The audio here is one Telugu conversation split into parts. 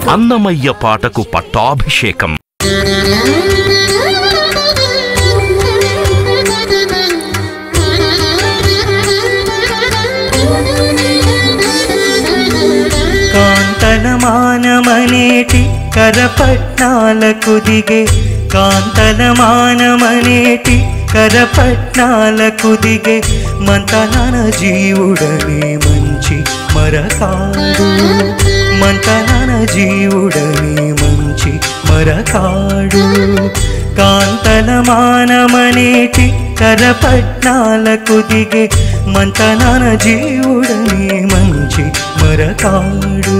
అన్నమయ్య పాటకు పట్టాభిషేకం కాంతలమానమనేటి కరపట్నాలకు దిగే కాంతలమానమనేటి కరపట్నాలకు దిగే మంతనాన జీవుడనే మంచి మరకాడు మంతనాన జీవుడనే మంచి మరకాడు కాంతలమానమనేటి కరపట్నాలకు దిగే మంతనాన జీవుడనే మంచి మరకాడు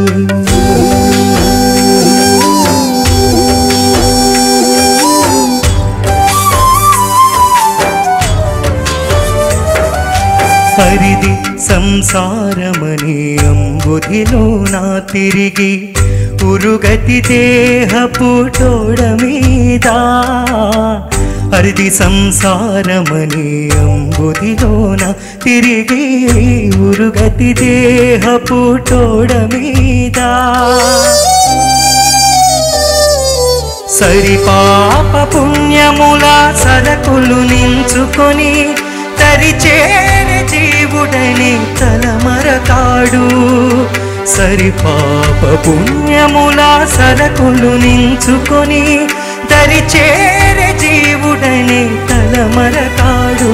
హరిది సంసారమనే అంబుధిలో నా తిరిగి ఉరుగతి దేహపుటోడ మీద హరిది సంసారమనే అంబుధిలోన తిరిగి ఉరుగతి దేహపుటోడ మీద సరి పాప పుణ్యముల సరకులు నించుకొని తరిచేరి జీవుడని తలమరకాడు సరి పాప పుణ్యముల సరకులు నించుకొని తరిచేరి జీవుడని తలమరకాడు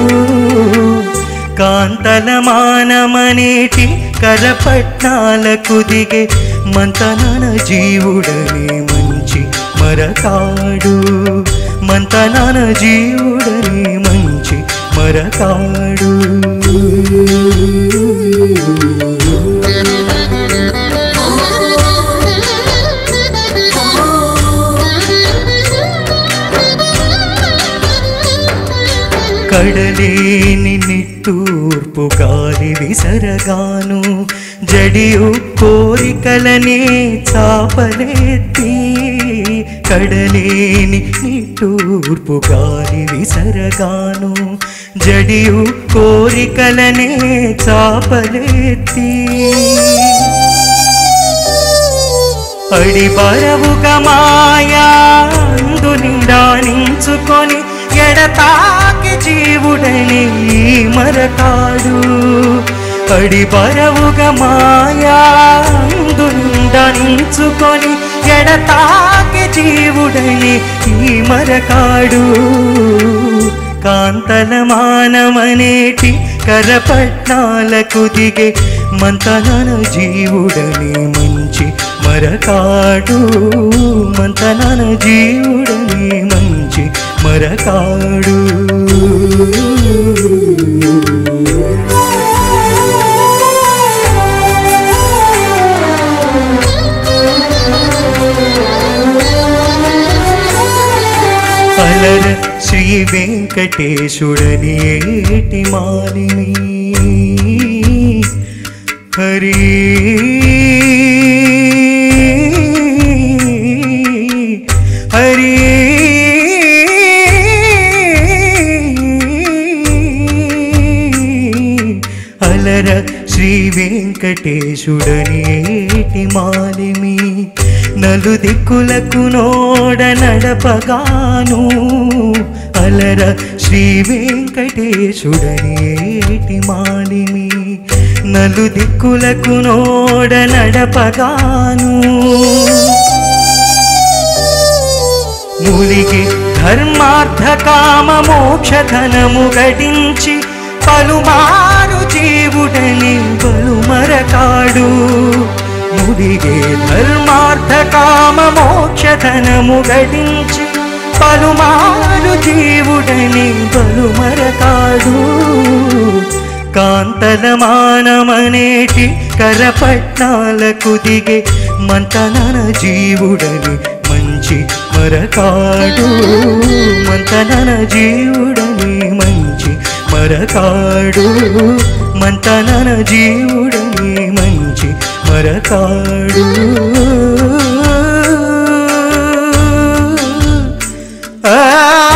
కాంతలమానమనేటి కరపట్నాలకు దిగే మంతనాన జీవుడనే మంచి మరకాడు మంతనాన జీవుడనే మంచి మరకాడు కడలేని నిట్టూర్పు గాలి విసరగాను జడియు కోరికలనే చాపలెత్తి కడలేని నిట్టూర్పు గాలి విసరగాను జడియు కోరికలనే చాపలెత్తి అడి బరవుగా మాయా అందు నిండా నించుకొని ఎడతాకి జీవుడని ఈ మరకాడు అడి బరవుగా మాయా అందు నిండా నించుకొని ఎడతాకి జీవుడని ఈ మరకాడు కాంతలమానమనేటి కరపట్నాలకు దిగే మంతనాన జీవుడని మంచి మరకాడు మంతనాన జీవుడని మంచి మరకాడు అలర శ్రీ వెంకటేశుడని ఏటి మాలిని హరి హరి అలర శ్రీ వెంకటేశుడని ఏటి మాలిమి నలు దిక్కులకు నోడ నడపగాను అలర శ్రీ వెంకటేశుడని ఏటి మాలిమి నలు దిక్కులకు నోడ నడపగాను మూలికి ధర్మార్థ కామ మోక్ష ధనము గడించి పలుమారు జీవుడని బలుమరకాడు ముడిగే ధర్మార్థ కామ మోక్ష ధనము గడించి పలుమారు జీవుడని బలుమరకాడు కాంతలమానమనేటి కరపట్నాలకు దిగే మంతనాన జీవుడని మంచి మరకాడు మంతనాన జీవుడని మంచి మరకాడు మంతనాన జీవుడని మంచి మరకాడు ఆ